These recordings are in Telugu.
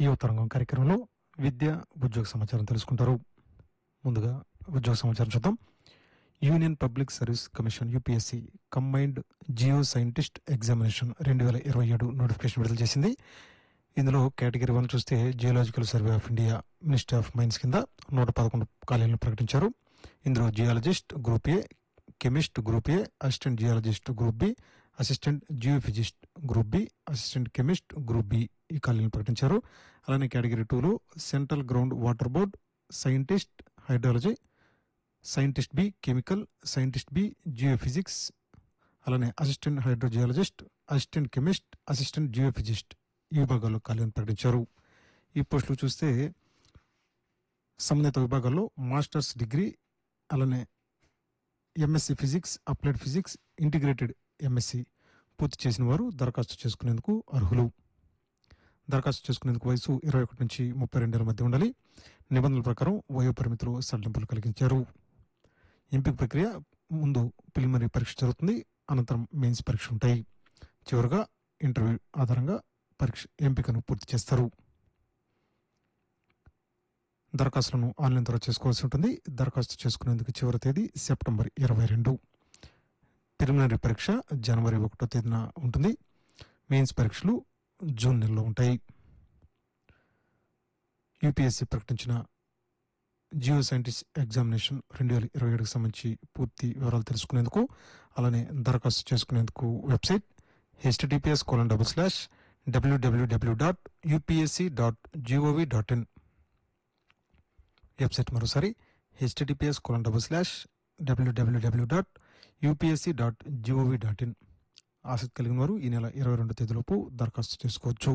యువతరంగం కార్యక్రమంలో విద్య ఉద్యోగ సమాచారం తెలుసుకుంటారు ముందుగా ఉద్యోగ సమాచారం చూద్దాం union public service commission UPSC combined geo scientist examination రెండు వేల ఇరవై ఏడు నోటిఫికేషన్ విడుదల చేసింది ఇందులో కేటగిరీ వన్ చూస్తే geological survey of India ministry of mines కింద నూట పదకొండు ఖాళీలను ప్రకటించారు ఇందులో geologist group A chemist group A assistant geologist group B assistant geophysicist group B assistant chemist group B ఈ ఖాళీలను ప్రకటించారు అలానే కేటగిరీ టూలో central ground water board scientist hydrology scientist B chemical scientist B geophysics అలానే assistant hydrogeologist assistant chemist assistant geophysicist ఈ విభాగాల్లో ఖాళీలను ప్రకటించారు ఈ పోస్టులు చూస్తే సంబంధిత విభాగాల్లో మాస్టర్స్ డిగ్రీ అలానే MSc physics applied physics integrated MSc పూర్తి చేసిన వారు దరఖాస్తు చేసుకునేందుకు అర్హులు దరఖాస్తు చేసుకునేందుకు వయసు ఇరవై ఒకటి నుంచి ముప్పై రెండేళ్ల మధ్య ఉండాలి నిబంధనల ప్రకారం వయో పరిమితులు సడలింపులు కలిగించారు ఎంపిక ప్రక్రియ ముందు ప్రిలిమినరీ పరీక్ష జరుగుతుంది అనంతరం మెయిన్స్ పరీక్ష ఉంటాయి చివరగా ఇంటర్వ్యూ ఆధారంగా పరీక్ష ఎంపికను పూర్తి చేస్తారు దరఖాస్తులను ఆన్లైన్ ద్వారా చేసుకోవాల్సి ఉంటుంది దరఖాస్తు చేసుకునేందుకు చివరి తేదీ సెప్టెంబర్ ఇరవై రెండు ప్రిలిమినరీ పరీక్ష జనవరి ఒకటో తేదీన ఉంటుంది మెయిన్స్ పరీక్షలు జూన్ నెలలో ఉంటాయి యూపీఎస్సీ ప్రకటించిన జియో సైంటిస్ట్ ఎగ్జామినేషన్ రెండు వేల ఇరవై ఏడుకు సంబంధించి పూర్తి వివరాలు తెలుసుకునేందుకు అలానే దరఖాస్తు చేసుకునేందుకు website https colon double slash డబ్ల్యూడబ్ల్యూడబ్ల్యూ dot UPSC dot GOV dot in website మరోసారి హెచ్టిటిపిఎస్ కోలన్ డబుల్ స్లాష్ డబ్ల్యూడబ్ల్యూడబ్ల్యూ dot UPSC dot GOV dot in ఆసక్తి కలిగిన వారు ఈ నెల ఇరవై రెండు తేదీలోపు దరఖాస్తు చేసుకోవచ్చు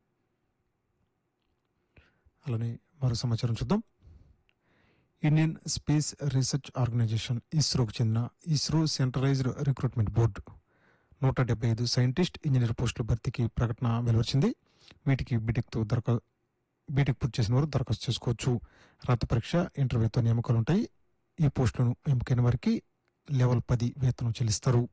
అలానే మరో సమాచారం చూద్దాం ఇండియన్ స్పేస్ రీసెర్చ్ ఆర్గనైజేషన్ ఇస్రోకు చెందిన ఇస్రో సెంట్రలైజ్డ్ రిక్రూట్మెంట్ బోర్డు నూట డెబ్బై ఐదు సైంటిస్ట్ ఇంజనీర్ పోస్టుల భర్తీకి ప్రకటన వెలువరించింది వీటికి బీటెక్తో దరఖా బీటెక్ పూర్తి చేసిన వారు దరఖాస్తు చేసుకోవచ్చు రాత పరీక్ష ఇంటర్వ్యూతో నియామకాలు ఉంటాయి ఈ పోస్టులను ఎంపికైన వారికి లెవెల్ పది వేతనం చెల్లిస్తారు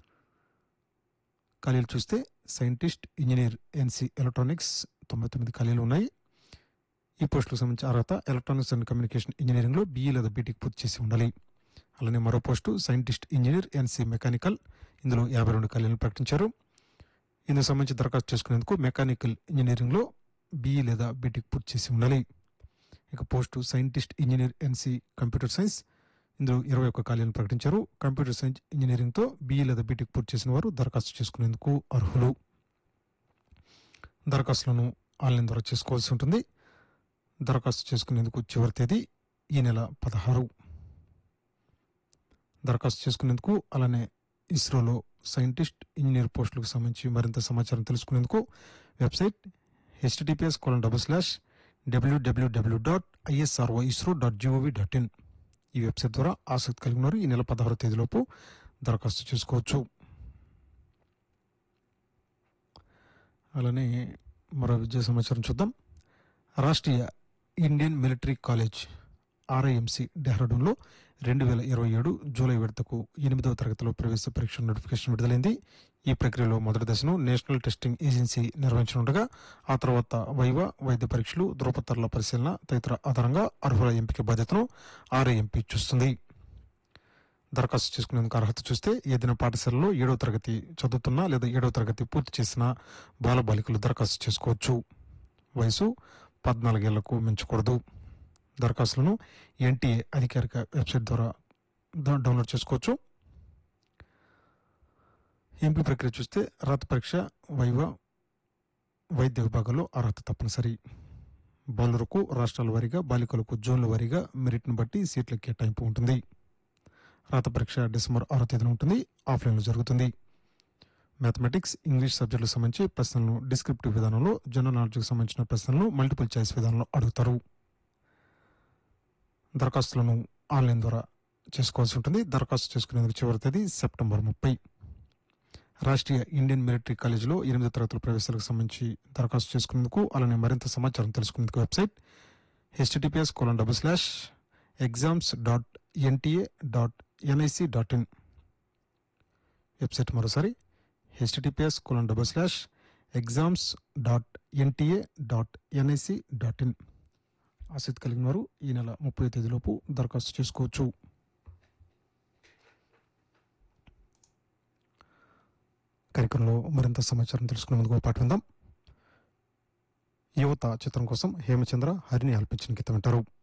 ఖాళీలు చూస్తే సైంటిస్ట్ ఇంజనీర్ ఎన్సీ ఎలక్ట్రానిక్స్ తొంభై తొమ్మిది ఖాళీలు ఉన్నాయి ఈ పోస్టులకు సంబంధించి అర్హత ఎలక్ట్రానిక్స్ అండ్ కమ్యూనికేషన్ ఇంజనీరింగ్లో బీఈ లేదా బీటెక్ పూర్తి చేసి ఉండాలి అలానే మరో post scientist engineer NC mechanical ఇందులో యాభై రెండు ఖాళీలను ప్రకటించారు ఇందుకు సంబంధించి దరఖాస్తు చేసుకునేందుకు మెకానికల్ ఇంజనీరింగ్లో బీఈ లేదా బీటెక్ పూర్తి చేసి ఉండాలి ఇక post scientist engineer NC computer science ఇందులో ఇరవై ఒక్క ఖాళీలను ప్రకటించారు కంప్యూటర్ సైన్స్ ఇంజనీరింగ్తో బీఈ లేదా బీటెక్ పూర్తి చేసిన వారు దరఖాస్తు చేసుకునేందుకు అర్హులు దరఖాస్తులను ఆన్లైన్ ద్వారా చేసుకోవాల్సి ఉంటుంది దరఖాస్తు చేసుకునేందుకు చివరి తేదీ ఈ నెల పదహారు దరఖాస్తు చేసుకునేందుకు అలానే ఇస్రోలో సైంటిస్ట్ ఇంజనీర్ పోస్టులకు సంబంధించి మరింత సమాచారం తెలుసుకునేందుకు website https colon double slash డబ్ల్యూడబ్ల్యూడబ్ల్యూ dot ISRO ISRO dot GOV dot in ఈ వెబ్సైట్ ద్వారా ఆసక్తి కలిగిన వారు ఈ నెల పదహారు తేదీలోపు దరఖాస్తు చేసుకోవచ్చు అలానే మరో విద్యా సమాచారం చూద్దాం Rashtriya Indian military college RIMC డెహ్రాడూన్లో రెండు వేల ఇరవై ఏడు జూలై విడతకు ఎనిమిదవ తరగతిలో ప్రవేశ పరీక్ష నోటిఫికేషన్ విడుదలైంది ఈ ప్రక్రియలో మొదటి దశను నేషనల్ టెస్టింగ్ ఏజెన్సీ నిర్వహించనుండగా ఆ తర్వాత వైవా వైద్య పరీక్షలు ధృవపత్రాల పరిశీలన తదితర ఆధారంగా అర్హుల ఎంపిక బాధ్యతను ఆర్ఐఎంపీ చూస్తుంది దరఖాస్తు చేసుకునేందుకు అర్హత చూస్తే ఏదైనా పాఠశాలలో ఏడవ తరగతి చదువుతున్నా లేదా ఏడవ తరగతి పూర్తి చేసిన బాలబాలికలు దరఖాస్తు చేసుకోవచ్చు వయసు పద్నాలుగేళ్లకు మించకూడదు దరఖాస్తులను ఎన్టీఏ అధికారిక వెబ్సైట్ ద్వారా డా- డౌన్లోడ్ చేసుకోవచ్చు ఎంపీ ప్రక్రియ చూస్తే రాత పరీక్ష వైవా వైద్య విభాగంలో అర్హత తప్పనిసరి బాలురకు రాష్ట్రాల వారీగా బాలికలకు జోన్ల వారీగా మెరిట్ను బట్టి సీట్ల కేటాయింపు ఉంటుంది రాత పరీక్ష డిసెంబర్ ఆరో తేదీన ఉంటుంది ఆఫ్లైన్లో జరుగుతుంది మ్యాథమెటిక్స్ ఇంగ్లీష్ సబ్జెక్టులకు సంబంధించి ప్రశ్నలను డిస్క్రిప్టివ్ విధానంలో జనరల్ నాలెడ్జ్కి సంబంధించిన ప్రశ్నలను మల్టిపుల్ చాయిస్ విధానంలో అడుగుతారు దరఖాస్తులను ఆన్లైన్ ద్వారా చేసుకోవాల్సి ఉంటుంది దరఖాస్తు చేసుకునేందుకు చివరి తేదీ సెప్టెంబర్ ముప్పై రాష్ట్రీయ ఇండియన్ మిలిటరీ కాలేజీలో ఎనిమిదో తరగతుల ప్రవేశాలకు సంబంధించి దరఖాస్తు చేసుకునేందుకు అలానే మరింత సమాచారం తెలుసుకునేందుకు website https colon double slash exams dot NTA dot NIC dot in website మరోసారి https colon double slash exams dot NTA dot NIC dot in ఆసక్తి కలిగిన వారు ఈ నెల ముప్పై తేదీలోపు దరఖాస్తు చేసుకోవచ్చు కార్యక్రమంలో మరింత సమాచారం తెలుసుకునే ముందుకు పాటు విందాం యువత చిత్రం కోసం హేమచంద్ర హరిని ఆల్పించిన గీతం వింటారు